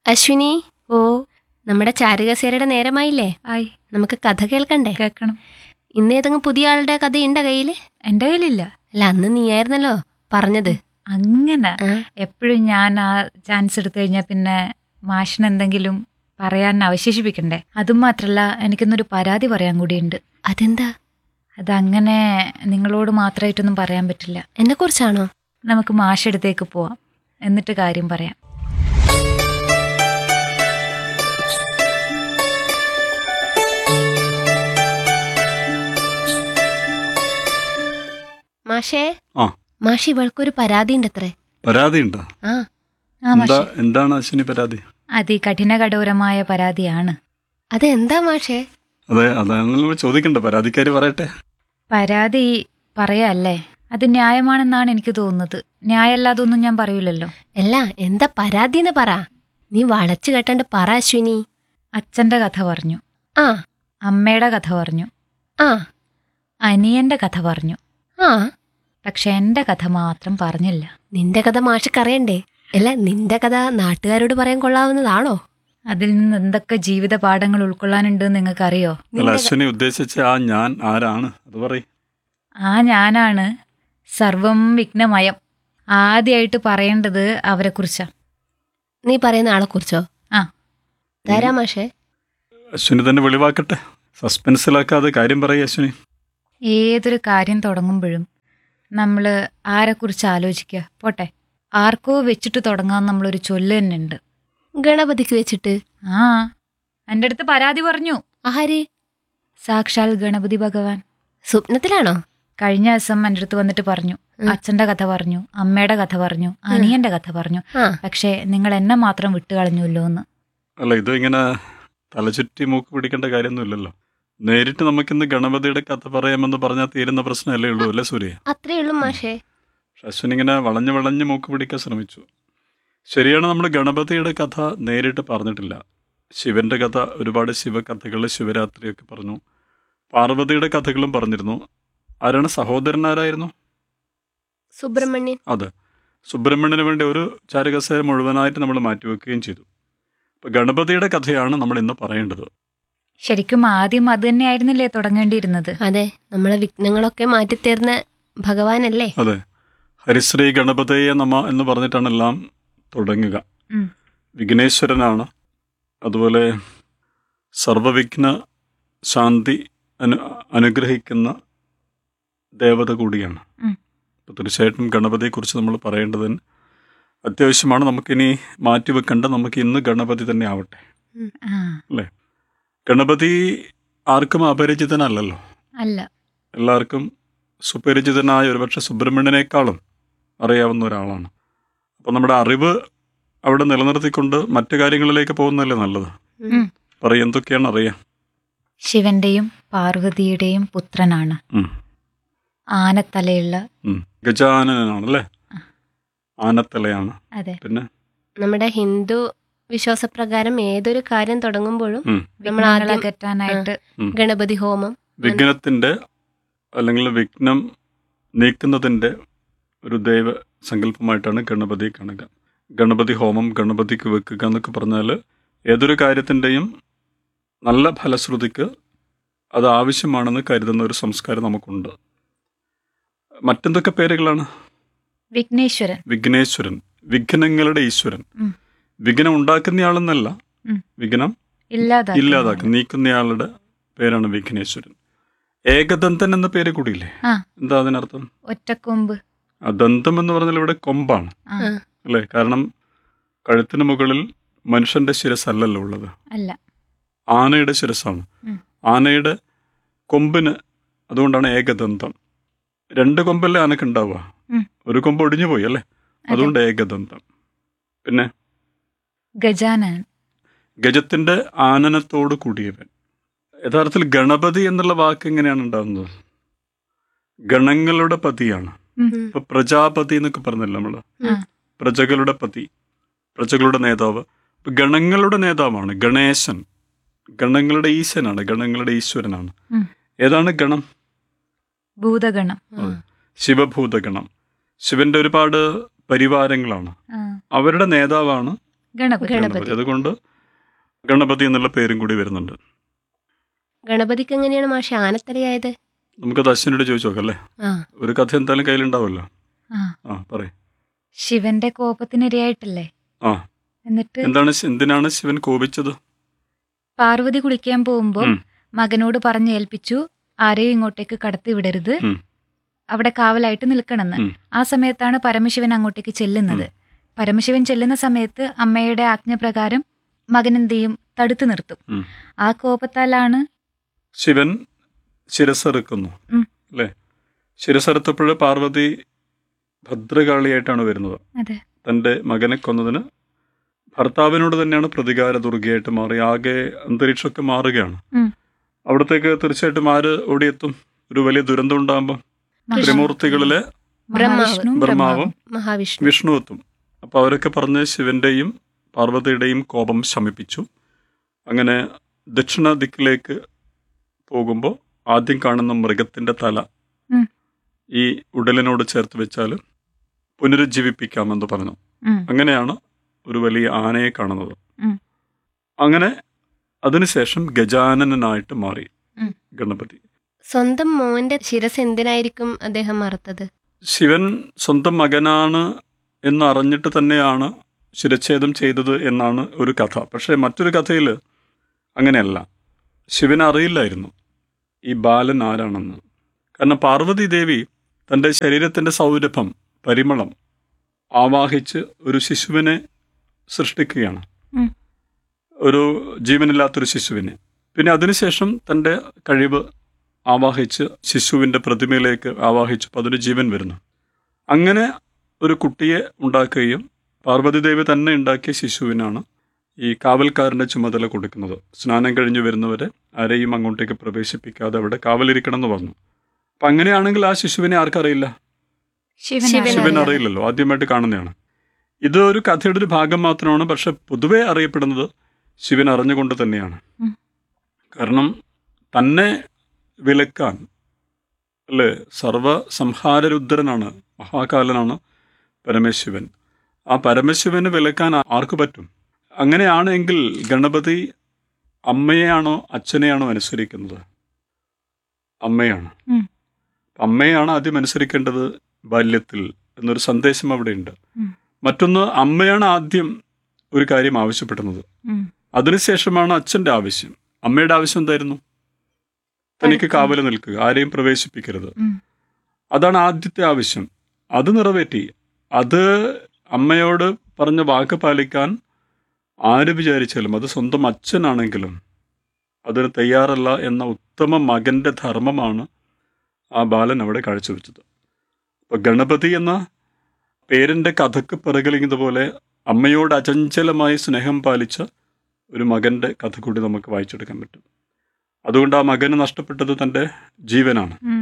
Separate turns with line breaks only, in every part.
അശ്വിനി
ഓ
നമ്മുടെ ചാരുകസേരയുടെ നേരമായില്ലേ
ആയി
നമുക്ക് കഥ കേൾക്കണ്ടേ
കേക്കണം
ഇന്ന് ഏതെങ്കിലും പുതിയ ആളുടെ കഥയുണ്ട കയ്യില്
എൻ്റെ കയ്യിലില്ല
അല്ല അന്ന് നീയായിരുന്നല്ലോ പറഞ്ഞത്
അങ്ങനെ
ആ,
എപ്പോഴും ഞാൻ ആ ചാൻസ് എടുത്തു കഴിഞ്ഞാൽ പിന്നെ മാഷിന് എന്തെങ്കിലും പറയാൻ അവശേഷിപ്പിക്കണ്ടേ അതും മാത്രല്ല എനിക്കിന്നൊരു പരാതി പറയാൻ കൂടിയുണ്ട്
അതെന്താ
അതങ്ങനെ നിങ്ങളോട് മാത്രമായിട്ടൊന്നും പറയാൻ പറ്റില്ല
എന്നെ കുറിച്ചാണോ
നമുക്ക് മാഷടുത്തേക്ക് പോവാം എന്നിട്ട് കാര്യം പറയാം
മാഷേ
ആ.
മാഷി ഇവൾക്കൊരു പരാതി ഉണ്ട് അത്രേ
പരാതി ഉണ്ടോ
ആ
ആ
എന്താ
മാഷെ
എന്താണ് അശ്വിനി പരാതി
അതികഠിന കഠോരമായ പരാതിയാണ്
അതെന്താ മാഷേ
അതെ അതാണ് ചോദിക്കണ്ട പരാതിക്കാരി പറയട്ടെ
പരാതി പറയല്ലേ അത് ന്യായമാണെന്നാണ് എനിക്ക് തോന്നുന്നത് ന്യായമല്ലാതെ ഒന്നും ഞാൻ പറയൂലല്ലോ
അല്ല എന്താ പരാതി എന്ന് പറ നീ വളച്ചു കെട്ടണ്ട് പറ അശ്വിനി
അച്ഛൻ്റെ കഥ പറഞ്ഞു
ആ
അമ്മയുടെ കഥ പറഞ്ഞു
ആ
അനിയന്റെ കഥ പറഞ്ഞു
ആ
പക്ഷെ എൻ്റെ കഥ മാത്രം പറഞ്ഞില്ല
നിന്റെ കഥ മാഷിക്കറിയണ്ടേ അല്ല നിന്റെ കഥ നാട്ടുകാരോട് പറയാൻ കൊള്ളാവുന്നതാണോ
അതിൽ നിന്ന് എന്തൊക്കെ ജീവിത പാഠങ്ങൾ ഉൾക്കൊള്ളാനുണ്ട് നിങ്ങൾക്കറിയോ
അല്ല അശ്വിനി ഉദ്ദേശിച്ച ആ ഞാൻ ആരാണ് അത് പറ
ആ ഞാനാണ് സർവം വിഘ്നമയം ആദ്യമായിട്ട് പറയേണ്ടത് അവരെക്കുറിച്ചാ
നീ പറയുന്ന ആളെ കുറിച്ചോ
ആ
തരാ മാഷേ
അശ്വിനി തന്നെ വെളിവാക്കട്ടെ സസ്പെൻസിലാക്കാതെ കാര്യം പറയ അശ്വിനി
ഏതൊരു കാര്യം തുടങ്ങുമ്പോഴും നമ്മൾ ആരെക്കുറിച്ച് ആലോചിക്കുക പോട്ടെ ആർക്കോ വെച്ചിട്ട് തുടങ്ങാൻ നമ്മളൊരു ചൊല്ല് തന്നെ ഉണ്ട്
ഗണപതിക്ക് വെച്ചിട്ട്
ആ എൻ്റെ അടുത്ത് പരാതി പറഞ്ഞു
ആര്
സാക്ഷാൽ ഗണപതി ഭഗവാൻ
സ്വപ്നത്തിലാണോ
കഴിഞ്ഞ ദിവസം എൻ്റെ അടുത്ത് വന്നിട്ട് പറഞ്ഞു
ഉം.
അച്ഛൻ്റെ കഥ പറഞ്ഞു അമ്മയുടെ കഥ പറഞ്ഞു അനിയന്റെ കഥ പറഞ്ഞു
ആ
പക്ഷേ നിങ്ങൾ എന്നെ മാത്രം വിട്ടുകളഞ്ഞുല്ലോ എന്ന്
അല്ല ഇത് ഇങ്ങനെ തലചുറ്റി മൂക്ക് പിടിക്കേണ്ട കാര്യമൊന്നുമില്ലല്ലോ നേരിട്ട് നമുക്കിന്ന് ഗണപതിയുടെ കഥ പറയാമെന്ന് പറഞ്ഞാൽ തീരുന്ന പ്രശ്നമല്ലേ ഉള്ളൂ അല്ലേ സൂര്യ
അത്രേ ഉള്ളൂ മാഷേ
പക്ഷെ അശ്വിൻ ഇങ്ങനെ വളഞ്ഞ് വളഞ്ഞ് മൂക്ക് പിടിക്കാൻ ശ്രമിച്ചു ശരിയാണ് നമ്മൾ ഗണപതിയുടെ കഥ നേരിട്ട് പറഞ്ഞിട്ടില്ല ശിവന്റെ കഥ ഒരുപാട് ശിവകഥകൾ ശിവരാത്രിയൊക്കെ പറഞ്ഞു പാർവതിയുടെ കഥകളും പറഞ്ഞിരുന്നു ആരാണ് സഹോദരനാരായിരുന്നു
സുബ്രഹ്മണ്യൻ
അതെ സുബ്രഹ്മണ്യന് വേണ്ടി ഒരു ചാരുകസേര മുഴുവനായിട്ട് നമ്മൾ മാറ്റിവെക്കുകയും ചെയ്തു അപ്പം ഗണപതിയുടെ കഥയാണ് നമ്മൾ ഇന്ന് പറയേണ്ടത്
ശരിക്കും ആദ്യം അത് തന്നെയായിരുന്നില്ലേ തുടങ്ങേണ്ടിയിരുന്നത്
അതെ നമ്മളെ വിഘ്നങ്ങളൊക്കെ മാറ്റിത്തരുന്ന ഭഗവാനല്ലേ
അതെ ഹരിശ്രീ ഗണപതയെ നമ എന്ന് പറഞ്ഞിട്ടാണ് എല്ലാം തുടങ്ങുക
ഉം.
വിഘ്നേശ്വരനാണ് അതുപോലെ സർവവിഘ്ന ശാന്തി അനു അനുഗ്രഹിക്കുന്ന ദേവത കൂടിയാണ്
ഉം.
അപ്പോൾ തീർച്ചയായിട്ടും ഗണപതിയെക്കുറിച്ച് നമ്മൾ പറയേണ്ടതിന് അത്യാവശ്യമാണ് നമുക്കിനി മാറ്റിവെക്കേണ്ട നമുക്ക് ഇന്ന് ഗണപതി തന്നെ ആവട്ടെ
ആ
ഗണപതി ആർക്കും അപരിചിതനല്ലല്ലോ
അല്ല
എല്ലാവർക്കും സുപരിചിതനായ ഒരുപക്ഷെ സുബ്രഹ്മണ്യനേക്കാളും അറിയാവുന്ന ഒരാളാണ് അപ്പോൾ നമ്മുടെ അറിവ് അവിടെ നിലനിർത്തിക്കൊണ്ട് മറ്റു കാര്യങ്ങളിലേക്ക് പോകുന്നതല്ലേ നല്ലത്
ഉം.
പറയും എന്തൊക്കെയാണ് അറിയാം
ശിവന്റെയും പാർവതിയുടെയും പുത്രനാണ്
ഉം.
ആനത്തലയുള്ള
ഉം. ഗജാനനാണല്ലേ ആനത്തലയാണ്
അതെ
പിന്നെ
നമ്മുടെ ഹിന്ദു വിശ്വാസപ്രകാരം ഏതൊരു കാര്യം തുടങ്ങുമ്പോഴും
ഉം.
നമ്മൾ
വിഘ്നങ്ങളെ
ആദ്യം
അകറ്റാനായിട്ട്
ഗണപതി ഹോമം
വിഘ്നത്തിൻ്റെ അല്ലെങ്കിൽ വിഘ്നം നീക്കുന്നതിൻ്റെ ഒരു ദൈവ സങ്കല്പമായിട്ടാണ് ഗണപതി കാണുക ഗണപതി ഹോമം ഗണപതിക്ക് വെക്കുക എന്നൊക്കെ പറഞ്ഞാൽ ഏതൊരു കാര്യത്തിൻ്റെയും നല്ല ഫലശ്രുതിക്ക് അത് ആവശ്യമാണെന്ന് കരുതുന്ന ഒരു സംസ്കാരം നമുക്കുണ്ട് മറ്റെന്തൊക്കെ പേരുകളാണ്
വിഘ്നേശ്വരൻ
വിഘ്നേശ്വരൻ വിഘ്നങ്ങളുടെ ഈശ്വരൻ
ഉം.
വിഘ്നം ഉണ്ടാക്കുന്നയാളെന്നല്ല
ഉം.
വിഘ്നം
ഇല്ലാതാക്കും
ഇല്ലാതാക്കും നീക്കുന്നയാളുടെ പേരാണ് വിഘ്നേശ്വരൻ ഏകദന്തൻ എന്ന പേര് കൂടിയില്ലേ
ആ.
എന്താ അതിനർത്ഥം
ഒറ്റക്കൊമ്പ്
ആ ദന്തം എന്ന് പറഞ്ഞാൽ ഇവിടെ കൊമ്പാണ്
ആ
ആ.
അല്ലേ കാരണം കഴുത്തിന് മുകളിൽ മനുഷ്യന്റെ ശിരസല്ലല്ലോ ഉള്ളത്
അല്ല
ആനയുടെ ശിരസാണ്
ഉം.
ആനയുടെ കൊമ്പിന് അതുകൊണ്ടാണ് ഏകദന്തം രണ്ട് കൊമ്പല്ലേ ആനക്ക് ഉണ്ടാവുക
ഉം.
ഒരു കൊമ്പ് ഒടിഞ്ഞു പോയി അല്ലേ അതുകൊണ്ട് ഏകദന്തം പിന്നെ
ഗജാനൻ
ഗജത്തിന്റെ ആനനത്തോട് കൂടിയവൻ യഥാർത്ഥത്തിൽ ഗണപതി എന്നുള്ള വാക്ക് എങ്ങനെയാണ് ഉണ്ടാകുന്നത് ഗണങ്ങളുടെ പതിയാണ്
ഉം.
ഇപ്പൊ പ്രജാപതി എന്നൊക്കെ പറഞ്ഞല്ലോ നമ്മള്
ആ.
പ്രജകളുടെ പതി പ്രജകളുടെ നേതാവ് ഇപ്പൊ ഗണങ്ങളുടെ നേതാവാണ് ഗണേശൻ ഗണങ്ങളുടെ ഈശനാണ് ഗണങ്ങളുടെ ഈശ്വരനാണ്
ഉം.
ഏതാണ് ഗണം
ഭൂതഗണം
ആ.
ശിവഭൂതഗണം ശിവന്റെ ഒരുപാട് പരിവാരങ്ങളാണ്
ആ
അവരുടെ നേതാവാണ്
ഗണപതി
ഗണപതി.
ഗണപതി അതുകൊണ്ട് ഗണപതി എന്നുള്ള പേരും കൂടി വരുന്നുണ്ട്
ഗണപതിക്ക് എങ്ങനെയാണ് മാഷെ ആനത്തലയായത്
നമുക്കത് അശ്വിനോട് ചോദിച്ചു നോക്കാം അല്ലേ
ആ
ഒരു കഥ എന്തായാലും കയ്യിലുണ്ടാവുമല്ലോ
ആ
ആ പറയ്
ശിവന്റെ കോപത്തിനിരയായിട്ടല്ലേ
ആ
എന്നിട്ട്
എന്താണ് ശി- എന്തിനാണ് ശിവൻ കോപിച്ചത്
പാർവതി കുളിക്കാൻ പോകുമ്പോൾ
ഉം.
മകനോട് പറഞ്ഞ് ഏൽപ്പിച്ചു ആരെയും ഇങ്ങോട്ടേക്ക് കടത്തി വിടരുത്
ഉം.
അവിടെ കാവലായിട്ട് നിൽക്കണമെന്ന്
ഉം.
ആ സമയത്താണ് പരമശിവൻ അങ്ങോട്ടേക്ക് ചെല്ലുന്നത് പരമശിവൻ ചെല്ലുന്ന സമയത്ത് അമ്മയുടെ ആജ്ഞപ്രകാരം മകൻ എന്ത് ചെയ്യും തടുത്തു നിർത്തും
ഉം.
ആ കോപത്താലാണ്
ശിവൻ ശിരസറുക്കുന്നു
ഉം.
അല്ലേ ശിരസറുത്തപ്പോൾ പാർവതി ഭദ്രകാളിയായിട്ടാണ് വരുന്നത്
അതെ
തൻ്റെ മകനെ കൊന്നതിന് ഭർത്താവിനോട് തന്നെയാണ് പ്രതികാര ദുർഗയായിട്ട് മാറി ആകെ അന്തരീക്ഷമൊക്കെ മാറുകയാണ്
ഉം.
അവിടത്തേക്ക് തീർച്ചയായിട്ടും ആര് ഓടിയെത്തും ഒരു വലിയ ദുരന്തം ഉണ്ടാകുമ്പോൾ ത്രിമൂർത്തികളിലെ
മഹാവിഷ്ണുവും
ബ്രഹ്മാവും
മഹാവിഷ്ണു
വിഷ്ണു എത്തും അപ്പോൾ അവരൊക്കെ പറഞ്ഞ് ശിവന്റെയും പാർവതിയുടെയും കോപം ശമിപ്പിച്ചു അങ്ങനെ ദക്ഷിണ ദിക്കിലേക്ക് പോകുമ്പോൾ ആദ്യം കാണുന്ന മൃഗത്തിന്റെ തല
ഉം.
ഈ ഉടലിനോട് ചേർത്ത് വെച്ചാൽ പുനരുജ്ജീവിപ്പിക്കാമെന്ന് പറഞ്ഞു
ഉം.
അങ്ങനെയാണ് ഒരു വലിയ ആനയെ കാണുന്നത്
ഉം.
അങ്ങനെ അതിനുശേഷം ഗജാനനായിട്ട് മാറി
ഉം.
ഗണപതി
സ്വന്തം മോന്റെ ശിരസ് എന്തിനായിരിക്കും അദ്ദേഹം മറുത്തത്
ശിവൻ സ്വന്തം മകനാണ് എന്ന് അറിഞ്ഞിട്ട് തന്നെയാണ് ശിരച്ഛേദം ചെയ്തത് എന്നാണ് ഒരു കഥ പക്ഷേ മറ്റൊരു കഥയിൽ അങ്ങനെയല്ല ശിവൻ അറിയില്ലായിരുന്നു ഈ ബാലൻ ആരാണെന്ന് കാരണം പാർവതി ദേവി തൻ്റെ ശരീരത്തിൻ്റെ സൗരഭം പരിമളം ആവാഹിച്ച് ഒരു ശിശുവിനെ സൃഷ്ടിക്കുകയാണ്
ഉം.
ഒരു ജീവനില്ലാത്തൊരു ശിശുവിനെ പിന്നെ അതിനുശേഷം തൻ്റെ കഴിവ് ആവാഹിച്ച് ശിശുവിൻ്റെ പ്രതിമയിലേക്ക് ആവാഹിച്ചപ്പോൾ അതിന് ജീവൻ വരുന്നു അങ്ങനെ ഒരു കുട്ടിയെ ഉണ്ടാക്കുകയും പാർവതി ദേവി തന്നെ ഉണ്ടാക്കിയ ശിശുവിനാണ് ഈ കാവൽക്കാരൻ്റെ ചുമതല കൊടുക്കുന്നത് സ്നാനം കഴിഞ്ഞ് വരുന്നവരെ ആരെയും അങ്ങോട്ടേക്ക് പ്രവേശിപ്പിക്കാതെ അവിടെ കാവലിരിക്കണം എന്ന് പറഞ്ഞു അപ്പം അങ്ങനെയാണെങ്കിൽ ആ ശിശുവിനെ ആർക്കറിയില്ല
ശിവൻ
ശിവൻ
ശിവൻ
അറിയാം.
അറിയില്ലല്ലോ ആദ്യമായിട്ട് കാണുന്നതാണ് ഇത് ഒരു കഥയുടെ ഒരു ഭാഗം മാത്രമാണ് പക്ഷെ പൊതുവെ അറിയപ്പെടുന്നത് ശിവൻ അറിഞ്ഞുകൊണ്ട് തന്നെയാണ്
ഉം.
കാരണം തന്നെ വിലക്കാൻ അല്ലേ സർവ സംഹാരരുദ്രനാണ് മഹാകാലനാണ് പരമശിവൻ ആ പരമശിവന് വിലക്കാൻ ആ- ആർക്ക് പറ്റും അങ്ങനെയാണെങ്കിൽ ഗണപതി അമ്മയെയാണോ അച്ഛനെയാണോ അനുസരിക്കുന്നത് അമ്മയാണ്
ഉം.
അമ്മയാണ് ആദ്യം അനുസരിക്കേണ്ടത് ബാല്യത്തിൽ എന്നൊരു സന്ദേശം അവിടെയുണ്ട്
ഉം.
മറ്റൊന്ന് അമ്മയാണ് ആദ്യം ഒരു കാര്യം ആവശ്യപ്പെടുന്നത്
ഉം.
അതിനുശേഷമാണ് അച്ഛന്റെ ആവശ്യം അമ്മയുടെ ആവശ്യം എന്തായിരുന്നു തനിക്ക് കാവല് നിൽക്കുക ആരെയും പ്രവേശിപ്പിക്കരുത്
ഉം.
അതാണ് ആദ്യത്തെ ആവശ്യം അത് നിറവേറ്റി അത് അമ്മയോട് പറഞ്ഞ വാക്ക് പാലിക്കാൻ ആര് വിചാരിച്ചാലും അത് സ്വന്തം അച്ഛനാണെങ്കിലും അതിന് തയ്യാറല്ല എന്ന ഉത്തമ മകന്റെ ധർമ്മമാണ് ആ ബാലൻ അവിടെ കാഴ്ചവെച്ചത് അപ്പൊ ഗണപതി എന്ന പേരിന്റെ കഥക്ക് പിറകിലിങ്ങതുപോലെ അമ്മയോട് അചഞ്ചലമായി സ്നേഹം പാലിച്ച ഒരു മകന്റെ കഥ കൂടി നമുക്ക് വായിച്ചെടുക്കാൻ പറ്റും അതുകൊണ്ട് ആ മകന് നഷ്ടപ്പെട്ടത് തൻ്റെ ജീവനാണ്
ഉം.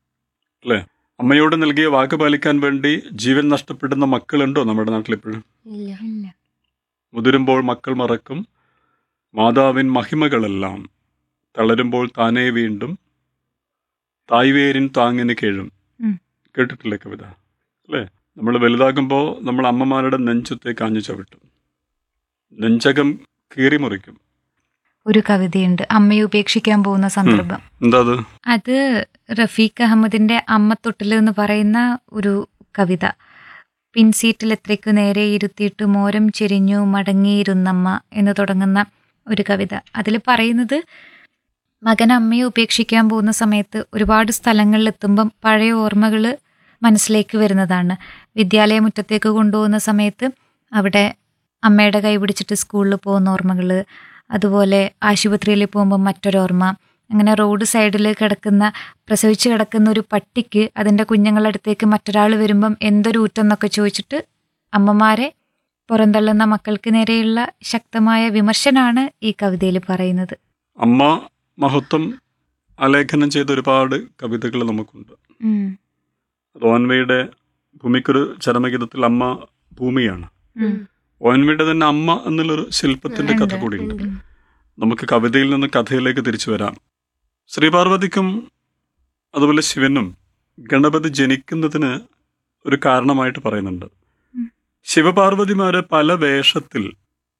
അമ്മയോട് നൽകിയ വാക്ക് പാലിക്കാൻ വേണ്ടി ജീവൻ നഷ്ടപ്പെടുന്ന മക്കളുണ്ടോ നമ്മുടെ നാട്ടിൽ ഇപ്പോഴും
ഇല്ല
ഇല്ല.
മുതിരുമ്പോൾ മക്കൾ മറക്കും മാതാവിൻ മഹിമകളെല്ലാം തളരുമ്പോൾ താനേ വീണ്ടും തായ്വേരിൻ താങ്ങിന് കേഴും
ഉം.
കേട്ടിട്ടില്ലേ കവിത അല്ലേ നമ്മൾ വലുതാകുമ്പോൾ നമ്മൾ അമ്മമാരുടെ നെഞ്ചത്തെ കാഞ്ഞു ചവിട്ടും നെഞ്ചകം കീറി മുറിക്കും
ഒരു കവിതയുണ്ട് അമ്മയെ ഉപേക്ഷിക്കാൻ പോകുന്ന സന്ദർഭം
എന്താ അത്
അത് റഫീഖ് അഹമ്മദിന്റെ അമ്മ തൊട്ടില് എന്ന് പറയുന്ന ഒരു കവിത പിൻസീറ്റിൽ എത്രയ്ക്കു നേരെ ഇരുത്തിയിട്ട് മോരം ചെരിഞ്ഞു മടങ്ങിയിരുന്നമ്മ എന്ന് തുടങ്ങുന്ന ഒരു കവിത അതിൽ പറയുന്നത് മകൻ അമ്മയെ ഉപേക്ഷിക്കാൻ പോകുന്ന സമയത്ത് ഒരുപാട് സ്ഥലങ്ങളിൽ എത്തുമ്പം പഴയ ഓർമ്മകൾ മനസ്സിലേക്ക് വരുന്നതാണ് വിദ്യാലയ മുറ്റത്തേക്ക് കൊണ്ടുപോകുന്ന സമയത്ത് അവിടെ അമ്മയുടെ കൈ പിടിച്ചിട്ട് സ്കൂളിൽ പോകുന്ന ഓർമ്മകൾ അതുപോലെ ആശുപത്രിയിൽ പോകുമ്പോൾ മറ്റൊരോർമ്മ അങ്ങനെ റോഡ് സൈഡിൽ കിടക്കുന്ന പ്രസവിച്ച് കിടക്കുന്ന ഒരു പട്ടിക്ക് അതിൻ്റെ കുഞ്ഞുങ്ങളുടെ അടുത്തേക്ക് മറ്റൊരാൾ വരുമ്പം എന്തൊരു ഊറ്റെന്നൊക്കെ ചോദിച്ചിട്ട് അമ്മമാരെ പുറന്തള്ളുന്ന മക്കൾക്ക് നേരെയുള്ള ശക്തമായ വിമർശനാണ് ഈ കവിതയിൽ പറയുന്നത്
അമ്മ മഹത്വം ആലേഖനം ചെയ്ത ഒരുപാട് കവിതകൾ നമുക്കുണ്ട്
ഉം.
ഓൻവയുടെ ഭൂമിക്കൊരു ചരമഗീതത്തിൽ അമ്മ ഭൂമിയാണ്
ഉം.
ഓൻവയുടെ തന്നെ അമ്മ എന്നുള്ളൊരു ശില്പത്തിന്റെ കഥ
ഉണ്ട്,
കൂടിയുണ്ട്
ഉണ്ട്.
നമുക്ക് കവിതയിൽ നിന്ന് കഥയിലേക്ക് തിരിച്ചു വരാം ശ്രീപാർവതിക്കും അതുപോലെ ശിവനും ഗണപതി ജനിക്കുന്നതിന് ഒരു കാരണമായിട്ട് പറയുന്നുണ്ട്
ഉം.
ശിവപാർവതിമാരെ പല വേഷത്തിൽ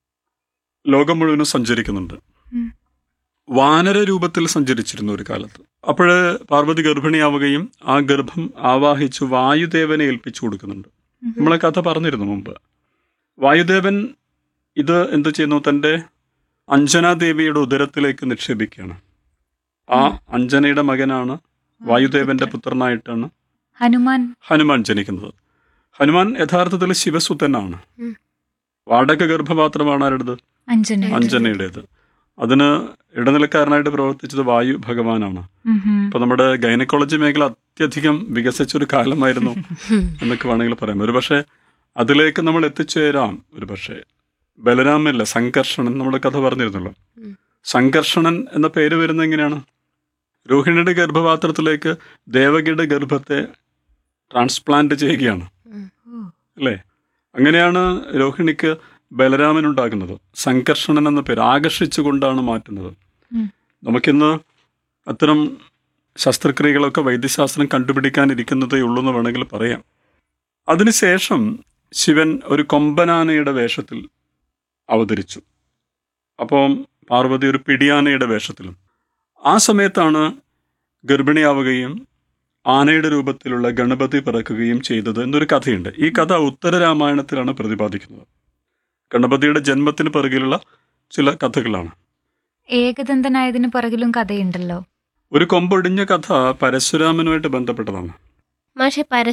ലോകം മുഴുവനും സഞ്ചരിക്കുന്നുണ്ട്
ഉം.
വാനര രൂപത്തിൽ സഞ്ചരിച്ചിരുന്നു ഒരു കാലത്ത് അപ്പോഴ് പാർവതി ഗർഭിണിയാവുകയും ആ ഗർഭം ആവാഹിച്ചു വായുദേവനെ ഏൽപ്പിച്ചു കൊടുക്കുന്നുണ്ട് നമ്മളെ കഥ പറഞ്ഞിരുന്നു മുമ്പ് വായുദേവൻ ഇത് എന്ത് ചെയ്യുന്നു തൻ്റെ അഞ്ജനാദേവിയുടെ ഉദരത്തിലേക്ക് നിക്ഷേപിക്കുകയാണ് ആ അഞ്ജനയുടെ മകനാണ് വായുദേവന്റെ പുത്രനായിട്ടാണ്
ഹനുമാൻ
ഹനുമാൻ ജനിക്കുന്നത് ഹനുമാൻ യഥാർത്ഥത്തിൽ ശിവസുതനാണ്
ഉം.
വാടക ഗർഭപാത്രമാണ് ആരുടേത്
അഞ്ജന
അഞ്ജനയുടേത് അതിന് ഇടനിലക്കാരനായിട്ട് പ്രവർത്തിച്ചത് വായു ഭഗവാനാണ് ഇപ്പൊ നമ്മുടെ ഗൈനക്കോളജി മേഖല അത്യധികം വികസിച്ചൊരു കാലമായിരുന്നു എന്നൊക്കെ വേണമെങ്കിൽ പറയാം ഒരു പക്ഷേ അതിലേക്ക് നമ്മൾ എത്തിച്ചേരാം ഒരു പക്ഷേ ബലരാമല്ല സംഘർഷണൻ നമ്മുടെ കഥ പറഞ്ഞിരുന്നല്ലോ
ഉം.
സംഘർഷണൻ എന്ന പേര് വരുന്നത് എങ്ങനെയാണ് രോഹിണിയുടെ ഗർഭപാത്രത്തിലേക്ക് ദേവകിയുടെ ഗർഭത്തെ ട്രാൻസ്പ്ലാന്റ് ചെയ്യുകയാണ്
ഉം.
അല്ലേ അങ്ങനെയാണ് രോഹിണിക്ക് ബലരാമൻ ഉണ്ടാകുന്നത് സംഘർഷണൻ എന്ന പേര് ആകർഷിച്ചുകൊണ്ടാണ് മാറ്റുന്നത്
ഉം.
നമുക്കിന്ന് അത്തരം ശസ്ത്രക്രിയകളൊക്കെ വൈദ്യശാസ്ത്രം കണ്ടുപിടിക്കാനിരിക്കുന്നതേ ഉള്ളൂ എന്ന് വേണമെങ്കിൽ പറയാം അതിനുശേഷം ശിവൻ ഒരു കൊമ്പനാനയുടെ വേഷത്തിൽ അവതരിച്ചു അപ്പം പാർവതി ഒരു പിടിയാനയുടെ വേഷത്തിലും ആ സമയത്താണ് ഗർഭിണിയാവുകയും ആനയുടെ രൂപത്തിലുള്ള ഗണപതി പിറക്കുകയും ചെയ്തത് എന്നൊരു കഥയുണ്ട് ഈ കഥ ഉത്തരരാമായണത്തിലാണ് പ്രതിപാദിക്കുന്നത് ഗണപതിയുടെ ജന്മത്തിന് പിറകിലുള്ള ചില കഥകളാണ്
ഏകദന്തനായതിന് പിറകിലും കഥയുണ്ടല്ലോ
ഒരു കൊമ്പൊടിഞ്ഞ കഥ പരശുരാമനുമായിട്ട് ബന്ധപ്പെട്ടതാണ്
മാഷെ പര